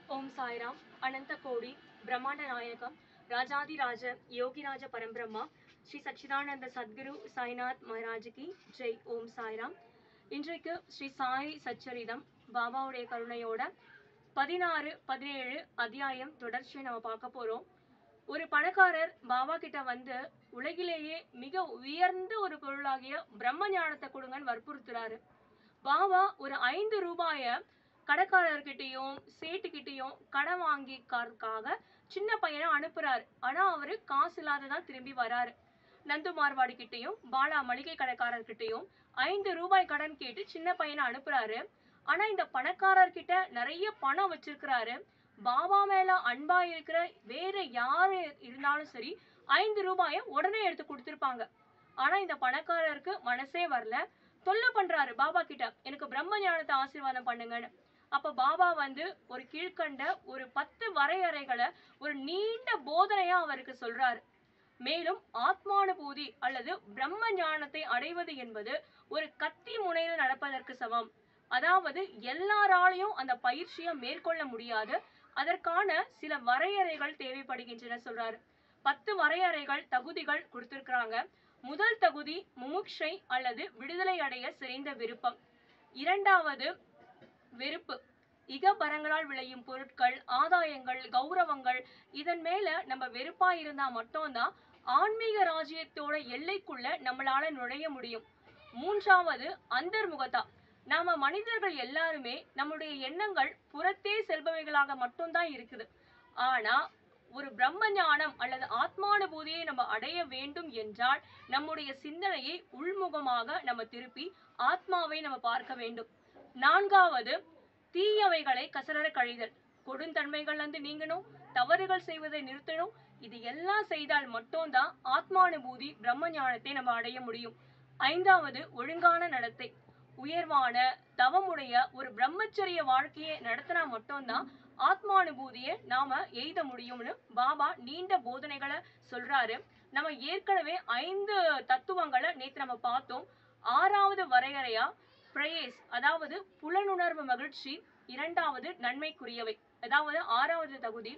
ஓம் சாய்ராம் அனந்த கோடி பிரம்மாண்ட நாயகம் ராஜாதிராஜ யோகிராஜ பரம்பிரம்மா ஸ்ரீ சச்சிதானந்த சத்குரு சாய்நாத் மகாராஜுக்கு ஜெய் ஓம் சாய்ராம் இன்றைக்கு ஸ்ரீ சாய் சச்சரிதம் பாபாவுடைய கருணையோட பதினாறு பதினேழு அத்தியாயம் தொடர்ச்சியை நம்ம பார்க்க போறோம் ஒரு பணக்காரர் பாபா கிட்ட வந்து உலகிலேயே மிக உயர்ந்த ஒரு பொருளாகிய பிரம்ம ஞானத்தை கொடுங்கன்னு வற்புறுத்துறாரு பாபா ஒரு ஐந்து ரூபாய கடைக்காரர்கிட்டயும் சேட்டுக்கிட்டயும் கடன் வாங்கிக்காக சின்ன பையனை அனுப்புறாரு ஆனா அவரு காசு இல்லாததான் திரும்பி வராரு நந்து மார்வாடி கிட்டயும் பாலா மளிகை கடைக்காரர்கிட்டயும் ஐந்து ரூபாய் கடன் கேட்டு சின்ன பையனை அனுப்புறாரு ஆனா இந்த பணக்காரர்கிட்ட நிறைய பணம் வச்சிருக்கிறாரு பாபா மேல அன்பா இருக்கிற வேற யாரு இருந்தாலும் சரி ஐந்து ரூபாய உடனே எடுத்து கொடுத்திருப்பாங்க ஆனா இந்த பணக்காரருக்கு மனசே வரல தொல்லை பண்றாரு பாபா கிட்ட எனக்கு பிரம்ம ஞானத்தை ஆசீர்வாதம் பண்ணுங்கன்னு அப்ப பாபா வந்து ஒரு கீழ்கண்ட ஒரு பத்து வரையறைகளை ஒரு நீண்ட போதனையா அவருக்கு சொல்றாரு மேலும் ஆத்மானுபூதி அல்லது பிரம்ம ஞானத்தை அடைவது என்பது ஒரு கத்தி முனையில நடப்பதற்கு சமம் அதாவது எல்லாராலையும் அந்த பயிற்சியை மேற்கொள்ள முடியாது அதற்கான சில வரையறைகள் தேவைப்படுகின்றன சொல்றாரு பத்து வரையறைகள் தகுதிகள் கொடுத்திருக்கிறாங்க முதல் தகுதி முமுட்சை அல்லது விடுதலை அடைய சிறைந்த விருப்பம் இரண்டாவது வெறுப்பு இகபரங்களால் விளையும் பொருட்கள் ஆதாயங்கள் கௌரவங்கள் இதன் மேல நம்ம வெறுப்பா இருந்தா மட்டும்தான் ஆன்மீக ராஜ்யத்தோட எல்லைக்குள்ள நம்மளால நுழைய முடியும் மூன்றாவது அந்தர்முகதா நாம மனிதர்கள் எல்லாருமே நம்முடைய எண்ணங்கள் புறத்தே செல்பவைகளாக மட்டும்தான் இருக்குது ஆனா ஒரு பிரம்ம ஞானம் அல்லது ஆத்மானுபூதியை நம்ம அடைய வேண்டும் என்றால் நம்முடைய சிந்தனையை உள்முகமாக நம்ம திருப்பி ஆத்மாவை நம்ம பார்க்க வேண்டும் நான்காவது தீயவைகளை கசரற கழிதல் கொடுந்தன்மைகள் வந்து நீங்கணும் தவறுகள் செய்வதை நிறுத்தணும் இது எல்லாம் செய்தால் மட்டும்தான் ஆத்மானுபூதி பிரம்ம ஞானத்தை நம்ம அடைய முடியும் ஐந்தாவது ஒழுங்கான நடத்தை உயர்வான தவமுடைய ஒரு பிரம்மச்சரிய வாழ்க்கையை நடத்தினா மட்டும்தான் ஆத்மானுபூதியை நாம எய்த முடியும்னு பாபா நீண்ட போதனைகளை சொல்றாரு நம்ம ஏற்கனவே ஐந்து தத்துவங்களை நேத்து நம்ம பார்த்தோம் ஆறாவது வரையறையா பிரேஸ் அதாவது புலனுணர்வு மகிழ்ச்சி இரண்டாவது நன்மைக்குரியவை அதாவது ஆறாவது தகுதி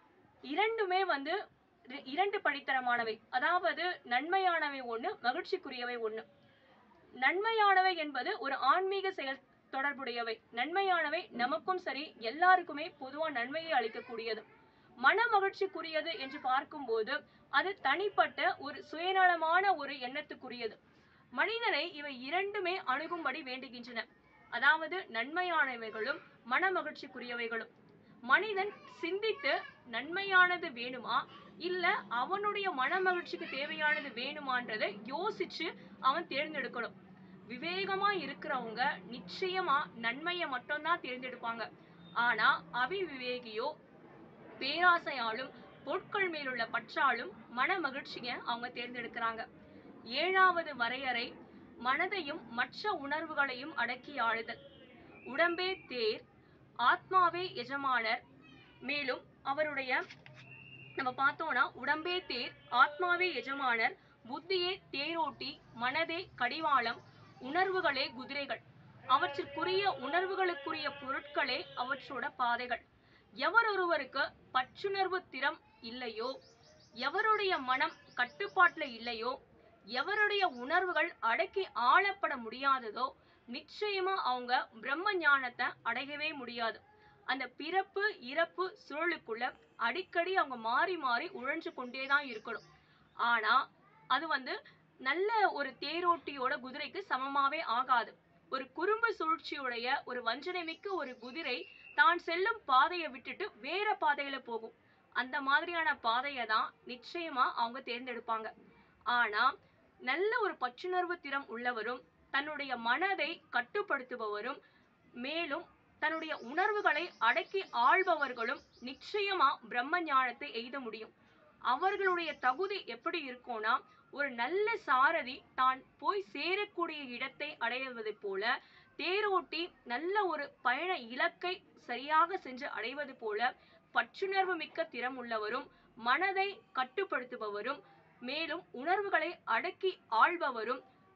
இரண்டுமே வந்து இர- இரண்டு படித்தரமானவை அதாவது நன்மையானவை ஒண்ணு மகிழ்ச்சிக்குரியவை ஒண்ணு நன்மையானவை என்பது ஒரு ஆன்மீக செயல் தொடர்புடையவை நன்மையானவை நமக்கும் சரி எல்லாருக்குமே பொதுவா நன்மையை அளிக்கக்கூடியது மன மகிழ்ச்சிக்குரியது என்று பார்க்கும்போது அது தனிப்பட்ட ஒரு சுயநலமான ஒரு எண்ணத்துக்குரியது மனிதனை இவை இரண்டுமே அணுகும்படி வேண்டுகின்றன அதாவது நன்மையானவைகளும் மன மகிழ்ச்சிக்குரியவைகளும் மனிதன் சிந்தித்து நன்மையானது வேணுமா இல்ல அவனுடைய மன மகிழ்ச்சிக்கு தேவையானது வேணுமான்றதை யோசிச்சு அவன் தேர்ந்தெடுக்கணும் விவேகமா இருக்கிறவங்க நிச்சயமா நன்மையை மட்டும்தான் தேர்ந்தெடுப்பாங்க ஆனா அவிவிவேகியோ பேராசையாலும் பொருட்கள் மேலுள்ள பற்றாலும் மன மகிழ்ச்சியை அவங்க தேர்ந்தெடுக்கிறாங்க ஏழாவது வரையறை மனதையும் மற்ற உணர்வுகளையும் அடக்கி ஆளுதல் உடம்பே தேர் ஆத்மாவே எஜமானர் மேலும் அவருடைய நம்ம பார்த்தோம்னா உடம்பே தேர் ஆத்மாவே எஜமானர் புத்தியே தேரோட்டி மனதே கடிவாளம் உணர்வுகளே குதிரைகள் அவற்றிற்குரிய உணர்வுகளுக்குரிய பொருட்களே அவற்றோட பாதைகள் எவரொருவருக்கு பற்றுணர்வு திறம் இல்லையோ எவருடைய மனம் கட்டுப்பாட்டுல இல்லையோ எவருடைய உணர்வுகள் அடக்கி ஆளப்பட முடியாததோ நிச்சயமா அவங்க பிரம்ம ஞானத்தை அடையவே முடியாது அந்த பிறப்பு இறப்பு சுழலுக்குள்ள அடிக்கடி அவங்க மாறி மாறி உழன்று கொண்டே தான் இருக்கணும் ஆனா அது வந்து நல்ல ஒரு தேரோட்டியோட குதிரைக்கு சமமாவே ஆகாது ஒரு குறும்பு சூழ்ச்சியுடைய ஒரு வஞ்சனைமிக்க ஒரு குதிரை தான் செல்லும் பாதையை விட்டுட்டு வேற பாதையில போகும் அந்த மாதிரியான பாதையை தான் நிச்சயமா அவங்க தேர்ந்தெடுப்பாங்க ஆனா நல்ல ஒரு பற்றுணர்வு திறம் உள்ளவரும் தன்னுடைய மனதை கட்டுப்படுத்துபவரும் மேலும் தன்னுடைய உணர்வுகளை அடக்கி ஆள்பவர்களும் நிச்சயமா பிரம்ம ஞானத்தை எய்த முடியும் அவர்களுடைய தகுதி எப்படி இருக்கும்னா ஒரு நல்ல சாரதி தான் போய் சேரக்கூடிய இடத்தை அடைவது போல தேரோட்டி நல்ல ஒரு பயண இலக்கை சரியாக சென்று அடைவது போல பற்றுணர்வு மிக்க திறம் உள்ளவரும் மனதை கட்டுப்படுத்துபவரும் மேலும் உணர்வுகளை அடக்கி ஆள்பவரும்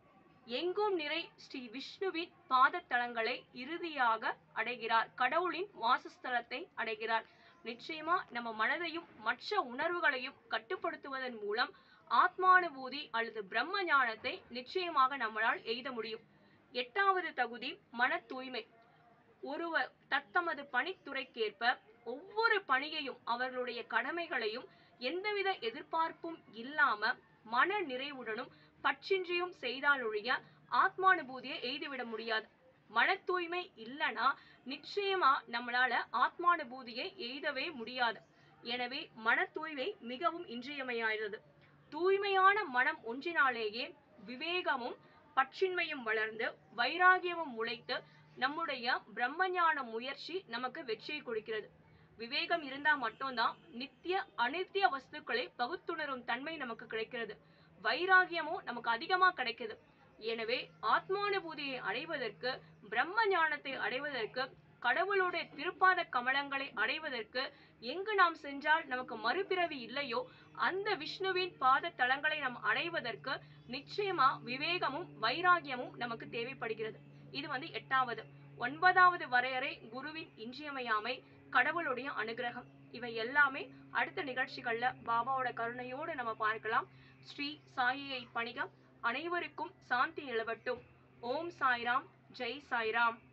எங்கும் நிறை ஸ்ரீ விஷ்ணுவின் பாதத்தலங்களை இறுதியாக அடைகிறார் கடவுளின் வாசஸ்தலத்தை அடைகிறார் நிச்சயமா நம்ம மனதையும் மற்ற உணர்வுகளையும் கட்டுப்படுத்துவதன் மூலம் ஆத்மானுபூதி அல்லது பிரம்ம ஞானத்தை நிச்சயமாக நம்மளால் எய்த முடியும் எட்டாவது தகுதி மன தூய்மை ஒருவர் தத்தமது பணித்துறைக்கேற்ப ஒவ்வொரு பணியையும் அவர்களுடைய கடமைகளையும் எந்தவித எதிர்பார்ப்பும் இல்லாம மன நிறைவுடனும் பற்றின்றியும் செய்தாலொழிய ஆத்மானுபூதியை எய்துவிட முடியாது மன தூய்மை இல்லனா நிச்சயமா நம்மளால ஆத்மானுபூதியை எய்தவே முடியாது எனவே மன தூய்மை மிகவும் இன்றியமையாதது தூய்மையான மனம் ஒன்றினாலேயே விவேகமும் பற்றின்மையும் வளர்ந்து வைராகியமும் முளைத்து நம்முடைய பிரம்மஞான முயற்சி நமக்கு வெற்றியை கொடுக்கிறது விவேகம் இருந்தா மட்டும்தான் நித்திய அனித்திய வஸ்துக்களை பகுத்துணரும் தன்மை நமக்கு கிடைக்கிறது வைராகியமும் நமக்கு அதிகமா கிடைக்குது எனவே ஆத்மானுபூதியை அடைவதற்கு பிரம்ம ஞானத்தை அடைவதற்கு கடவுளுடைய திருப்பாத கமலங்களை அடைவதற்கு எங்கு நாம் சென்றால் நமக்கு மறுபிறவி இல்லையோ அந்த விஷ்ணுவின் பாத தலங்களை நாம் அடைவதற்கு நிச்சயமா விவேகமும் வைராகியமும் நமக்கு தேவைப்படுகிறது இது வந்து எட்டாவது ஒன்பதாவது வரையறை குருவின் இன்றியமையாமை கடவுளுடைய அனுகிரகம் இவை எல்லாமே அடுத்த நிகழ்ச்சிகள்ல பாபாவோட கருணையோடு நம்ம பார்க்கலாம் ஸ்ரீ சாயியை பணிகம் அனைவருக்கும் சாந்தி நிலவட்டும் ஓம் சாய்ராம் ஜெய் சாய்ராம்